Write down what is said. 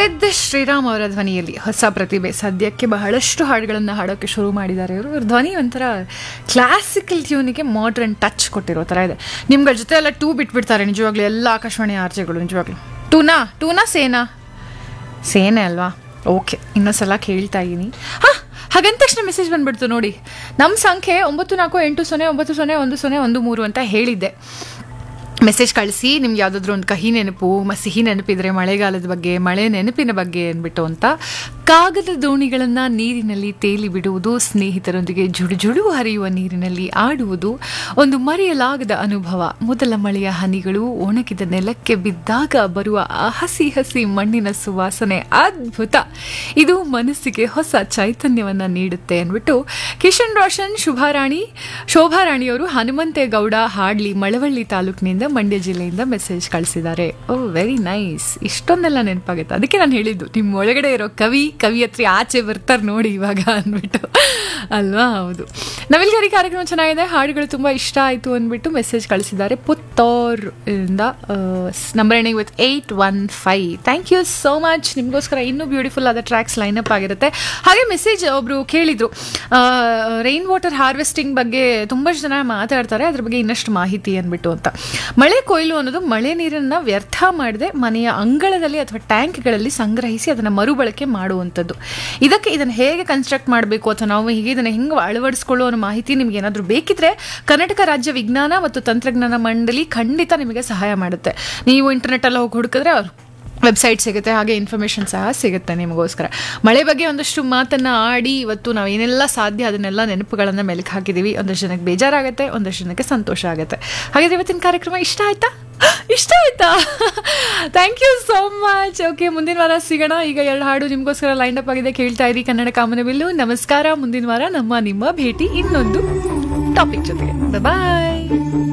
ಸಿದ್ಧ ಶ್ರೀರಾಮ್ ಅವರ ಧ್ವನಿಯಲ್ಲಿ ಹೊಸ ಪ್ರತಿಭೆ ಸದ್ಯಕ್ಕೆ ಬಹಳಷ್ಟು ಹಾಡುಗಳನ್ನು ಹಾಡೋಕ್ಕೆ ಶುರು ಮಾಡಿದ್ದಾರೆ ಇವರು ಇವ್ರ ಧ್ವನಿ ಒಂಥರ ಕ್ಲಾಸಿಕಲ್ ಟ್ಯೂನಿಗೆ ಮಾಡ್ರನ್ ಟಚ್ ಕೊಟ್ಟಿರೋ ಥರ ಇದೆ ನಿಮ್ಗಳ ಜೊತೆ ಎಲ್ಲ ಟೂ ಬಿಟ್ಬಿಡ್ತಾರೆ ನಿಜವಾಗ್ಲೂ ಎಲ್ಲ ಆಕಾಶವಾಣಿ ಆರ್ಜೆಗಳು ನಿಜವಾಗ್ಲೂ ಟೂನಾ ಟೂನಾ ಸೇನಾ ಸೇನೆ ಅಲ್ವಾ ಓಕೆ ಇನ್ನೊಂದ್ಸಲ ಕೇಳ್ತಾ ಇದ್ದೀನಿ ಹಾಂ ಹಾಗಂದ ತಕ್ಷಣ ಮೆಸೇಜ್ ಬಂದ್ಬಿಡ್ತು ನೋಡಿ ನಮ್ಮ ಸಂಖ್ಯೆ ಒಂಬತ್ತು ನಾಲ್ಕು ಎಂಟು ಸೊನ್ನೆ ಒಂಬತ್ತು ಸೊನ್ನೆ ಒಂದು ಸೊನ್ನೆ ಒಂದು ಮೂರು ಅಂತ ಹೇಳಿದ್ದೆ ಮೆಸೇಜ್ ಕಳಿಸಿ ನಿಮ್ಗೆ ಯಾವುದಾದ್ರೂ ಒಂದು ಕಹಿ ನೆನಪು ಮ ಸಿಹಿ ನೆನಪಿದ್ರೆ ಮಳೆಗಾಲದ ಬಗ್ಗೆ ಮಳೆ ನೆನಪಿನ ಬಗ್ಗೆ ಅಂದ್ಬಿಟ್ಟು ಅಂತ ಕಾಗದ ದೋಣಿಗಳನ್ನು ನೀರಿನಲ್ಲಿ ತೇಲಿ ಬಿಡುವುದು ಸ್ನೇಹಿತರೊಂದಿಗೆ ಜುಡು ಜುಡು ಹರಿಯುವ ನೀರಿನಲ್ಲಿ ಆಡುವುದು ಒಂದು ಮರೆಯಲಾಗದ ಅನುಭವ ಮೊದಲ ಮಳೆಯ ಹನಿಗಳು ಒಣಗಿದ ನೆಲಕ್ಕೆ ಬಿದ್ದಾಗ ಬರುವ ಆ ಹಸಿ ಹಸಿ ಮಣ್ಣಿನ ಸುವಾಸನೆ ಅದ್ಭುತ ಇದು ಮನಸ್ಸಿಗೆ ಹೊಸ ಚೈತನ್ಯವನ್ನ ನೀಡುತ್ತೆ ಅಂದ್ಬಿಟ್ಟು ಕಿಶನ್ ರೋಷನ್ ಶುಭಾರಾಣಿ ಶೋಭಾರಾಣಿಯವರು ಹನುಮಂತೇಗೌಡ ಹಾಡ್ಲಿ ಮಳವಳ್ಳಿ ತಾಲೂಕಿನಿಂದ ಮಂಡ್ಯ ಜಿಲ್ಲೆಯಿಂದ ಮೆಸೇಜ್ ಕಳಿಸಿದ್ದಾರೆ ಓ ವೆರಿ ನೈಸ್ ಇಷ್ಟೊಂದೆಲ್ಲ ನೆನಪಾಗುತ್ತೆ ಅದಕ್ಕೆ ನಾನು ಹೇಳಿದ್ದು ನಿಮ್ಮ ಒಳಗಡೆ ಇರೋ ಕವಿ ಕವಿಯತ್ರಿ ಆಚೆ ಬರ್ತಾರೆ ನೋಡಿ ಇವಾಗ ಅಂದ್ಬಿಟ್ಟು ಅಲ್ವಾ ಹೌದು ನವಿಲ್ಗರಿ ಕಾರ್ಯಕ್ರಮ ಚೆನ್ನಾಗಿದೆ ಹಾಡುಗಳು ತುಂಬ ಇಷ್ಟ ಆಯಿತು ಅಂದ್ಬಿಟ್ಟು ಮೆಸೇಜ್ ಕಳಿಸಿದ್ದಾರೆ ಪುತ್ತೋರ್ ಇಂದ number ending with eight one five thank you so much ನಿಮಗೋಸ್ಕರ ಇನ್ನೂ ಬ್ಯೂಟಿಫುಲ್ ಆದ ಟ್ರ್ಯಾಕ್ಸ್ ಲೈನಪ್ ಆಗಿರುತ್ತೆ ಹಾಗೆ ಮೆಸೇಜ್ ಒಬ್ರು ಕೇಳಿದ್ರು ರೈನ್ ವಾಟರ್ ಹಾರ್ವೆಸ್ಟಿಂಗ್ ಬಗ್ಗೆ ತುಂಬ ಜನ ಮಾತಾಡ್ತಾರೆ ಅದ್ರ ಬಗ್ಗೆ ಇನ್ನಷ್ಟು ಮಾಹಿತಿ ಅಂದ್ಬಿಟ್ಟು ಅಂತ ಮಳೆ ಕೊಯ್ಲು ಅನ್ನೋದು ಮಳೆ ನೀರನ್ನು ವ್ಯರ್ಥ ಮಾಡದೆ ಮನೆಯ ಅಂಗಳದಲ್ಲಿ ಅಥವಾ ಟ್ಯಾಂಕ್ಗಳಲ್ಲಿ ಸಂಗ್ರಹಿಸಿ ಅದನ್ನು ಮರುಬಳಕೆ ಮಾಡುವಂಥದ್ದು ಇದಕ್ಕೆ ಇದನ್ನು ಹೇಗೆ ಕನ್ಸ್ಟ್ರಕ್ಟ್ ಮಾಡಬೇಕು ಅಥವಾ ನಾವು ಹೀಗೆ ಇದನ್ನು ಹೆಂಗೆ ಅಳವಡಿಸ್ಕೊಳ್ಳೋ ಅನ್ನೋ ಮಾಹಿತಿ ನಿಮ್ಗೆ ಏನಾದರೂ ಬೇಕಿದ್ರೆ ಕರ್ನಾಟಕ ರಾಜ್ಯ ವಿಜ್ಞಾನ ಮತ್ತು ತಂತ್ರಜ್ಞಾನ ಮಂಡಳಿ ಖಂಡಿತ ನಿಮಗೆ ಸಹಾಯ ಮಾಡುತ್ತೆ ನೀವು ಇಂಟರ್ನೆಟ್ಟಲ್ಲಿ ಹೋಗಿ ಹುಡುಕಿದ್ರೆ ಅವ್ರು ವೆಬ್ಸೈಟ್ ಸಿಗುತ್ತೆ ಹಾಗೆ ಇನ್ಫಾರ್ಮೇಷನ್ ಸಹ ಸಿಗುತ್ತೆ ನಿಮಗೋಸ್ಕರ ಮಳೆ ಬಗ್ಗೆ ಒಂದಷ್ಟು ಮಾತನ್ನು ಆಡಿ ಇವತ್ತು ನಾವು ಏನೆಲ್ಲ ಸಾಧ್ಯ ಅದನ್ನೆಲ್ಲ ನೆನಪುಗಳನ್ನು ಮೆಲುಕು ಹಾಕಿದ್ದೀವಿ ಒಂದಷ್ಟು ಜನಕ್ಕೆ ಬೇಜಾರಾಗುತ್ತೆ ಒಂದಷ್ಟು ಜನಕ್ಕೆ ಸಂತೋಷ ಆಗುತ್ತೆ ಹಾಗಾದ್ರೆ ಇವತ್ತಿನ ಕಾರ್ಯಕ್ರಮ ಇಷ್ಟ ಆಯ್ತಾ ಇಷ್ಟ ಆಯ್ತಾ thank you so much okay ಮುಂದಿನ ವಾರ ಸಿಗೋಣ ಈಗ ಎರಡು ಹಾಡು ನಿಮಗೋಸ್ಕರ ಲೈನ್ ಅಪ್ ಆಗಿದೆ ಕೇಳ್ತಾ ಇರಿ ಕನ್ನಡ ಕಾಮನ ಬಿಲ್ಲು ನಮಸ್ಕಾರ ಮುಂದಿನ ವಾರ ನಮ್ಮ ನಿಮ್ಮ ಭೇಟಿ ಇನ್ನೊಂದು ಟಾಪಿಕ್ ಜೊತೆಗೆ ಬಾಯ್